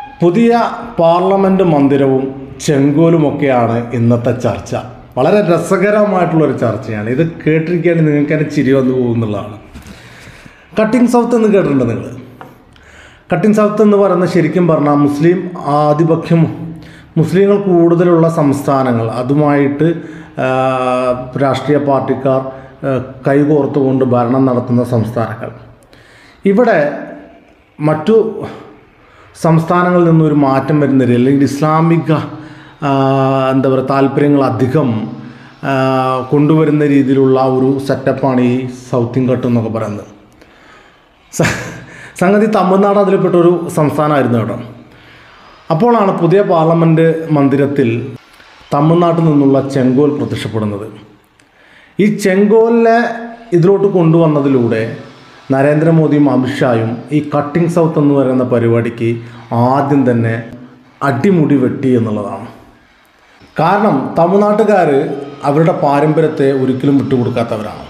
പുതിയ പാർലമെൻറ്റ് മന്ദിരവും ചെങ്കോലുമൊക്കെയാണ് ഇന്നത്തെ ചർച്ച വളരെ രസകരമായിട്ടുള്ളൊരു ചർച്ചയാണ് ഇത് കേട്ടിരിക്കുകയാണെങ്കിൽ നിങ്ങൾക്ക് തന്നെ ചിരി വന്നു പോകുന്നുള്ളതാണ് കട്ടിംഗ് സൗത്ത് എന്ന് കേട്ടിട്ടുണ്ട് നിങ്ങൾ കട്ടിംഗ് സൗത്ത് എന്ന് പറയുന്നത് ശരിക്കും പറഞ്ഞാൽ മുസ്ലിം ആധിപത്യം മുസ്ലിങ്ങൾ കൂടുതലുള്ള സംസ്ഥാനങ്ങൾ അതുമായിട്ട് ആ, രാഷ്ട്രീയ പാർട്ടിക്കാർ ആ, കൈകോർത്തുകൊണ്ട് ഭരണം നടത്തുന്ന സംസ്ഥാനങ്ങൾ ഇവിടെ മറ്റു സംസ്ഥാനങ്ങളിൽ നിന്നൊരു മാറ്റം വരുന്നില്ല അല്ലെങ്കിൽ ഇസ്ലാമിക ആ, എന്താ പറയുക താല്പര്യങ്ങൾ അധികം ആ, കൊണ്ടുവരുന്ന രീതിയിലുള്ള ഒരു സെറ്റപ്പാണ് ഈ സൗത്ത് ഇൻകട്ട് എന്നൊക്കെ പറയുന്നത് സ- സംഗതി തമിഴ്നാട് അതിൽപ്പെട്ട ഒരു സംസ്ഥാനമായിരുന്നു കേട്ടോ അപ്പോഴാണ് പുതിയ പാർലമെൻറ്റ് മന്ദിരത്തിൽ തമിഴ്നാട്ടിൽ നിന്നുള്ള ചെങ്കോൽ പ്രത്യക്ഷപ്പെടുന്നത് ഈ ചെങ്കോലിനെ ഇതിലോട്ട് കൊണ്ടുവന്നതിലൂടെ നരേന്ദ്രമോദിയും അമിത്ഷായും ഈ കട്ടിംഗ് സൗത്ത് എന്ന് പറയുന്ന പരിപാടിക്ക് ആദ്യം തന്നെ അടിമുടി വെട്ടി എന്നുള്ളതാണ് കാരണം തമിഴ്നാട്ടുകാർ അവരുടെ പാരമ്പര്യത്തെ ഒരിക്കലും വിട്ടുകൊടുക്കാത്തവരാണ്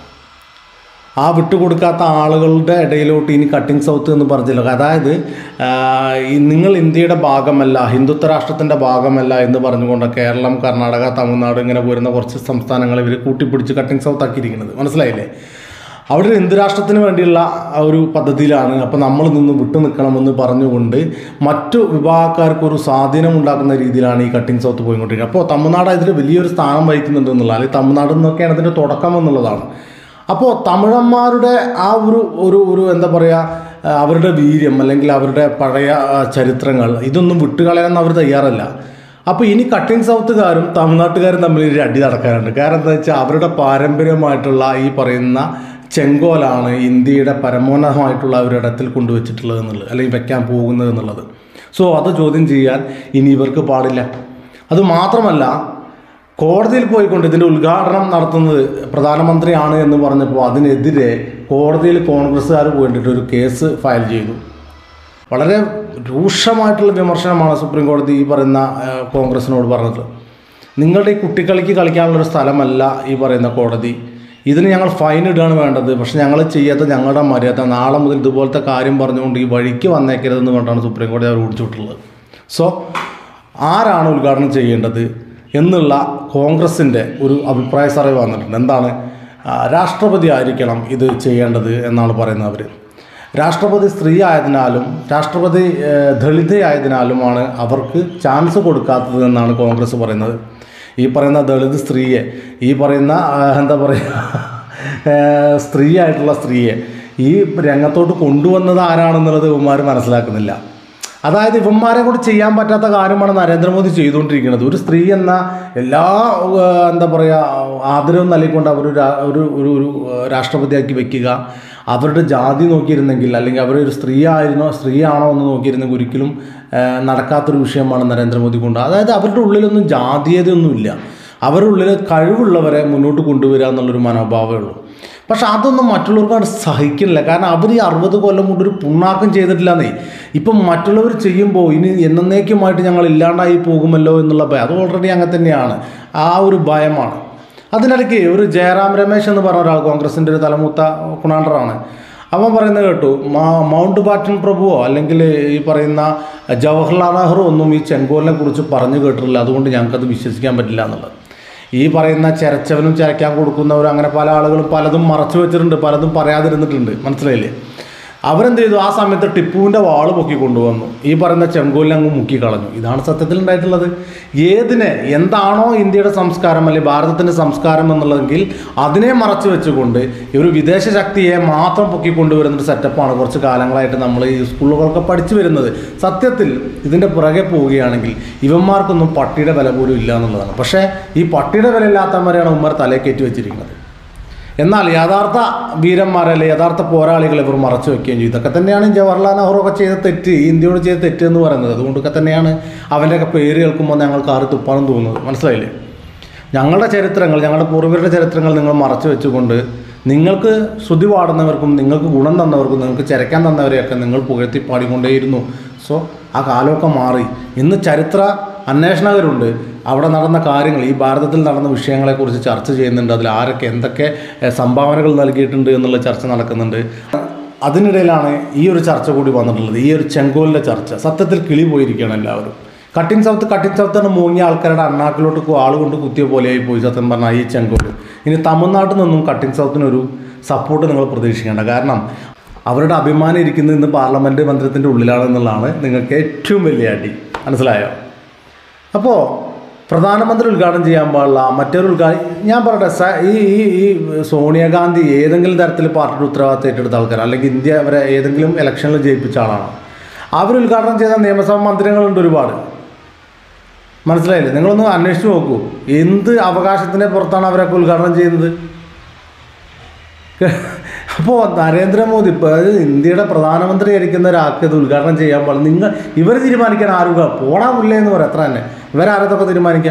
ആ വിട്ടുകൊടുക്കാത്ത ആളുകളുടെ ഇടയിലോട്ട് ഇനി കട്ടിംഗ് സൗത്ത് എന്ന് പറഞ്ഞില്ല അതായത് ആ, ഈ നിങ്ങൾ ഇന്ത്യയുടെ ഭാഗമല്ല ഹിന്ദുത്വ രാഷ്ട്രത്തിൻ്റെ ഭാഗമല്ല എന്ന് പറഞ്ഞുകൊണ്ട് കേരളം കർണാടക തമിഴ്നാട് ഇങ്ങനെ പോരുന്ന കുറച്ച് സംസ്ഥാനങ്ങൾ ഇവർ കൂട്ടിപ്പിടിച്ച് കട്ടിംഗ് സൗത്ത് ആക്കിയിരിക്കുന്നത് മനസ്സിലായില്ലേ അവിടെ ഒരു ഹിന്ദു രാഷ്ട്രത്തിന് വേണ്ടിയുള്ള ആ ഒരു പദ്ധതിയിലാണ് അപ്പോൾ നമ്മൾ നിന്ന് വിട്ടു നിൽക്കണമെന്ന് പറഞ്ഞുകൊണ്ട് മറ്റു വിഭാഗക്കാർക്ക് ഒരു സ്വാധീനം ഉണ്ടാക്കുന്ന രീതിയിലാണ് ഈ കട്ടിംഗ് സൗത്ത് പോയിക്കൊണ്ടിരിക്കുന്നത് അപ്പോൾ തമിഴ്നാട് അതിൽ വലിയൊരു സ്ഥാനം വഹിക്കുന്നുണ്ട് എന്നുള്ള അല്ലെങ്കിൽ തമിഴ്നാട് നിന്നൊക്കെയാണ് അതിൻ്റെ തുടക്കം എന്നുള്ളതാണ് അപ്പോൾ തമിഴന്മാരുടെ ആ ഒരു ഒരു ഒരു എന്താ പറയുക ആ, അവരുടെ വീര്യം അല്ലെങ്കിൽ അവരുടെ പഴയ ആ, ചരിത്രങ്ങൾ ഇതൊന്നും വിട്ടുകളയാൻ അവർ തയ്യാറല്ല അപ്പോൾ ഇനി കട്ടിംഗ് സൗത്തുകാരും തമിഴ്നാട്ടുകാരും തമ്മിൽ ഒരു അടി നടക്കാനുണ്ട് കാരണം എന്താ വെച്ചാൽ അവരുടെ പാരമ്പര്യമായിട്ടുള്ള ഈ പറയുന്ന ചെങ്കോലാണ് ഇന്ത്യയുടെ പരമോന്നതമായിട്ടുള്ള ഒരു ഇടത്തിൽ കൊണ്ടുവച്ചിട്ടുള്ളത് എന്നുള്ളത് അല്ലെങ്കിൽ വെക്കാൻ പോകുന്നത് എന്നുള്ളത് സോ അത് ചോദ്യം ചെയ്യാൻ ഇനി ഇവർക്ക് പാടില്ല അത് മാത്രമല്ല കോടതിയിൽ പോയിക്കൊണ്ട് ഇതിൻ്റെ ഉദ്ഘാടനം നടത്തുന്നത് പ്രധാനമന്ത്രിയാണ് എന്ന് പറഞ്ഞപ്പോൾ അതിനെതിരെ കോടതിയിൽ കോൺഗ്രസ്സുകാർ പോയിട്ട് ഒരു കേസ് ഫയൽ ചെയ്തു വളരെ രൂക്ഷമായിട്ടുള്ള വിമർശനമാണ് സുപ്രീം കോടതി ഈ പറയുന്ന ആ, കോൺഗ്രസിനോട് പറഞ്ഞത് നിങ്ങളുടെ ഈ കുട്ടികളിക്ക് കളിക്കാനുള്ള ഒരു സ്ഥലമല്ല ഈ പറയുന്ന കോടതി ഇതിന് ഞങ്ങൾ ഫൈൻ ഇടുകയാണ് വേണ്ടത് പക്ഷെ ഞങ്ങൾ ചെയ്യാത്ത ഞങ്ങളുടെ മര്യാദ നാളെ മുതൽ ഇതുപോലത്തെ കാര്യം പറഞ്ഞുകൊണ്ട് ഈ വഴിക്ക് വന്നേക്കരുതെന്ന് പറഞ്ഞാണ് സുപ്രീം കോടതി അവർ ഓടിച്ചുവിട്ടുള്ളത് സോ ആരാണ് ഉദ്ഘാടനം ചെയ്യേണ്ടത് എന്നുള്ള കോൺഗ്രസിൻ്റെ ഒരു അഭിപ്രായ സർവേ വന്നിട്ടുണ്ട് എന്താണ് ആ, രാഷ്ട്രപതി ആയിരിക്കണം ഇത് ചെയ്യേണ്ടത് എന്നാണ് പറയുന്നത് അവർ രാഷ്ട്രപതി സ്ത്രീ ആയതിനാലും രാഷ്ട്രപതി ഏഹ്, ദളിതയായതിനാലുമാണ് അവർക്ക് ചാൻസ് കൊടുക്കാത്തത് എന്നാണ് കോൺഗ്രസ് പറയുന്നത് ഈ പറയുന്ന ദളിത് സ്ത്രീയെ ഈ പറയുന്ന ആ, എന്താ പറയുക ഏഹ്, സ്ത്രീ ആയിട്ടുള്ള സ്ത്രീയെ ഈ രംഗത്തോട്ട് കൊണ്ടുവന്നത് ആരാണെന്നുള്ളത് ഇവന്മാർ മനസ്സിലാക്കുന്നില്ല അതായത് ഇവന്മാരെ കൊണ്ട് ചെയ്യാൻ പറ്റാത്ത കാര്യമാണ് നരേന്ദ്രമോദി ചെയ്തുകൊണ്ടിരിക്കുന്നത് ഒരു സ്ത്രീ എന്ന എല്ലാ ഏഹ്, എന്താ പറയുക ആദരവും നൽകിക്കൊണ്ട് അവർ ഒരു ഒരു ഒരു ഒരു രാഷ്ട്രപതിയാക്കി വെക്കുക അവരുടെ ജാതി നോക്കിയിരുന്നെങ്കിൽ അല്ലെങ്കിൽ അവരൊരു സ്ത്രീ ആയിരുന്നോ സ്ത്രീ ആണോ എന്ന് നോക്കിയിരുന്നെങ്കിൽ ഒരിക്കലും ഏഹ്, നടക്കാത്തൊരു വിഷയമാണ് നരേന്ദ്രമോദി കൊണ്ട് അതായത് അവരുടെ ഉള്ളിലൊന്നും ജാതീയതയൊന്നുമില്ല അവരുടെ ഉള്ളിൽ കഴിവുള്ളവരെ മുന്നോട്ട് കൊണ്ടുവരിക എന്നുള്ളൊരു മനോഭാവമേ ഉള്ളൂ പക്ഷെ അതൊന്നും മറ്റുള്ളവർക്ക് അത് സഹിക്കുന്നില്ല കാരണം അവർ ഈ അറുപത് കൊല്ലം കൊണ്ട് ഒരു പുണ്ണാക്കം ചെയ്തിട്ടില്ലെന്നേ ഇപ്പം മറ്റുള്ളവർ ചെയ്യുമ്പോൾ ഇനി എന്നേക്കുമായിട്ട് ഞങ്ങൾ ഇല്ലാണ്ടായി പോകുമല്ലോ എന്നുള്ള ഭയം അത് ഓൾറെഡി അങ്ങനെ തന്നെയാണ് ആ ഒരു ഭയമാണ് അതിനിടയ്ക്ക് ഒരു ജയറാം രമേശ് എന്ന് പറഞ്ഞ ഒരാൾ കോൺഗ്രസിൻ്റെ ഒരു തലമൂത്ത കുണാണ്ടറാണ് അവൻ പറയുന്നത് കേട്ടു മാ- മൗണ്ട് ബാറ്റൻ പ്രഭുവോ അല്ലെങ്കിൽ ഈ പറയുന്ന ജവഹർലാൽ നെഹ്റു ഒന്നും ഈ ചെങ്കോലിനെ കുറിച്ച് പറഞ്ഞു കേട്ടിട്ടില്ല അതുകൊണ്ട് ഞങ്ങൾക്കത് വിശ്വസിക്കാൻ പറ്റില്ല എന്നുള്ളത് ഈ പറയുന്ന ചിരച്ചവനും ചിരയ്ക്കാൻ കൊടുക്കുന്നവരും അങ്ങനെ പല ആളുകളും പലതും മറച്ചു വെച്ചിട്ടുണ്ട് പലതും പറയാതിരുന്നിട്ടുണ്ട് മനസ്സിലായില്ലേ അവരെന്ത് ചെയ്തു ആ സമയത്ത് ടിപ്പുവിൻ്റെ വാള് പൊക്കി കൊണ്ടുവന്നു ഈ പറയുന്ന ചെങ്കോലിനെ അങ്ങ് മുക്കി കളഞ്ഞു ഇതാണ് സത്യത്തിൽ ഉണ്ടായിട്ടുള്ളത് ഏതിനെ എന്താണോ ഇന്ത്യയുടെ സംസ്കാരം അല്ലെങ്കിൽ ഭാരതത്തിൻ്റെ സംസ്കാരം എന്നുള്ളതെങ്കിൽ അതിനെ മറച്ചു വെച്ചുകൊണ്ട് ഈ ഒരു വിദേശ ശക്തിയെ മാത്രം പൊക്കിക്കൊണ്ടുവരുന്ന ഒരു സെറ്റപ്പാണ് കുറച്ച് കാലങ്ങളായിട്ട് നമ്മൾ ഈ സ്കൂളുകളൊക്കെ പഠിച്ചു വരുന്നത് സത്യത്തിൽ ഇതിൻ്റെ പുറകെ പോവുകയാണെങ്കിൽ ഇവന്മാർക്കൊന്നും പട്ടിയുടെ വില പോലും ഇല്ല എന്നുള്ളതാണ് പക്ഷേ ഈ പട്ടിയുടെ വില ഇല്ലാത്തവരെയാണ് ഉമ്മർ തലേ കയറ്റി വെച്ചിരിക്കുന്നത് എന്നാൽ യഥാർത്ഥ വീരന്മാരെ അല്ലെ യഥാർത്ഥ പോരാളികളെ ഇവർ മറച്ചു വെക്കുകയും ചെയ്തു ഇതൊക്കെ തന്നെയാണ് ജവഹർലാൽ നെഹ്റു ഒക്കെ ചെയ്ത തെറ്റ് ഈ ഇന്ത്യയോട് ചെയ്ത തെറ്റ് എന്ന് പറയുന്നത് അതുകൊണ്ടൊക്കെ തന്നെയാണ് അവൻ്റെയൊക്കെ പേര് കേൾക്കുമ്പോൾ ഞങ്ങൾക്ക് ആറ് തുപ്പാനും തോന്നുന്നത് മനസ്സിലായില്ലേ ഞങ്ങളുടെ ചരിത്രങ്ങൾ ഞങ്ങളുടെ പൂർവികരുടെ ചരിത്രങ്ങൾ നിങ്ങൾ മറച്ചു വെച്ചുകൊണ്ട് നിങ്ങൾക്ക് ശ്രുതി പാടുന്നവർക്കും നിങ്ങൾക്ക് ഗുണം തന്നവർക്കും നിങ്ങൾക്ക് ചരക്കാൻ തന്നവരെയൊക്കെ നിങ്ങൾ പുകഴ്ത്തി പാടിക്കൊണ്ടേയിരുന്നു സോ ആ കാലമൊക്കെ മാറി ഇന്ന് ചരിത്ര അന്വേഷണകരുണ്ട് അവിടെ നടന്ന കാര്യങ്ങൾ ഈ ഭാരതത്തിൽ നടന്ന വിഷയങ്ങളെക്കുറിച്ച് ചർച്ച ചെയ്യുന്നുണ്ട് അതിൽ ആരൊക്കെ എന്തൊക്കെ എഹ്, സംഭാവനകൾ നൽകിയിട്ടുണ്ട് എന്നുള്ള ചർച്ച നടക്കുന്നുണ്ട് അതിനിടയിലാണ് ഈ ഒരു ചർച്ച കൂടി വന്നിട്ടുള്ളത് ഈ ഒരു ചെങ്കോലിൻ്റെ ചർച്ച സത്യത്തിൽ കിളി പോയിരിക്കുകയാണ് എല്ലാവരും കട്ടിങ് സൗത്ത് കട്ടിങ് സൗത്താണ് മൂങ്ങിയ ആൾക്കാരുടെ അണ്ണാക്കിലോട്ട് കു- ആൾ കൊണ്ട് കുത്തിയ പോലെയായി പോയി സത്യം പറഞ്ഞാൽ ഈ ചെങ്കോല് ഇനി തമിഴ്നാട്ടിൽ നിന്നും കട്ടിങ് സൗത്തിനൊരു സപ്പോർട്ട് നിങ്ങൾ പ്രതീക്ഷിക്കേണ്ട കാരണം അവരുടെ അഭിമാനം ഇരിക്കുന്നത് ഇന്ന് പാർലമെൻറ്റ് മന്ദിരത്തിൻ്റെ ഉള്ളിലാണെന്നുള്ളതാണ് നിങ്ങൾക്ക് ഏറ്റവും വലിയ അടി മനസ്സിലായോ അപ്പോൾ പ്രധാനമന്ത്രി ഉദ്ഘാടനം ചെയ്യാൻ പാടില്ല മറ്റൊരു ഉദ്ഘാടനം ഞാൻ പറയട്ടെ സ ഈ ഈ ഈ സോണിയാഗാന്ധി ഏതെങ്കിലും തരത്തിൽ പാർട്ടിയുടെ ഉത്തരവാദിത്തം ഏറ്റെടുത്ത ആൾക്കാർ അല്ലെങ്കിൽ ഇന്ത്യ അവരെ ഏതെങ്കിലും ഇലക്ഷനിൽ ജയിപ്പിച്ച ആളാണോ അവർ ഉദ്ഘാടനം ചെയ്ത നിയമസഭാ മന്ദിരങ്ങളുണ്ട് ഒരുപാട് മനസ്സിലായില്ലേ നിങ്ങളൊന്ന് അന്വേഷിച്ച് നോക്കൂ എന്ത് അവകാശത്തിൻ്റെ പുറത്താണ് അവരൊക്കെ ഉദ്ഘാടനം ചെയ്യുന്നത് അപ്പോൾ നരേന്ദ്രമോദി ഇപ്പോൾ അതായത് ഇന്ത്യയുടെ പ്രധാനമന്ത്രി ആയിരിക്കുന്ന ഒരാൾക്ക് ഇത് ഉദ്ഘാടനം ചെയ്യാൻ പാടില്ല നിങ്ങൾ ഇവർ തീരുമാനിക്കാൻ ആരും ഇല്ല. പോടാ മുല്ലേ എന്ന് പറയാം അത്ര തന്നെ ഇവരാരതൊക്കെ തീരുമാനിക്കാം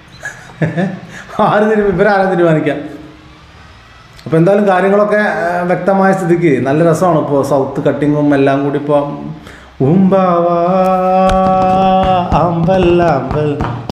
ആര് തീരുമാനം ഇവരാരാ തീരുമാനിക്കാം അപ്പോൾ എന്തായാലും കാര്യങ്ങളൊക്കെ ആ, വ്യക്തമായ സ്ഥിതിക്ക് നല്ല രസമാണ് ഇപ്പോൾ സൗത്ത് കട്ടിങ്ങും എല്ലാം കൂടി ഇപ്പോൾ ഉമ്പാവാ അമ്പൽ അമ്പൽ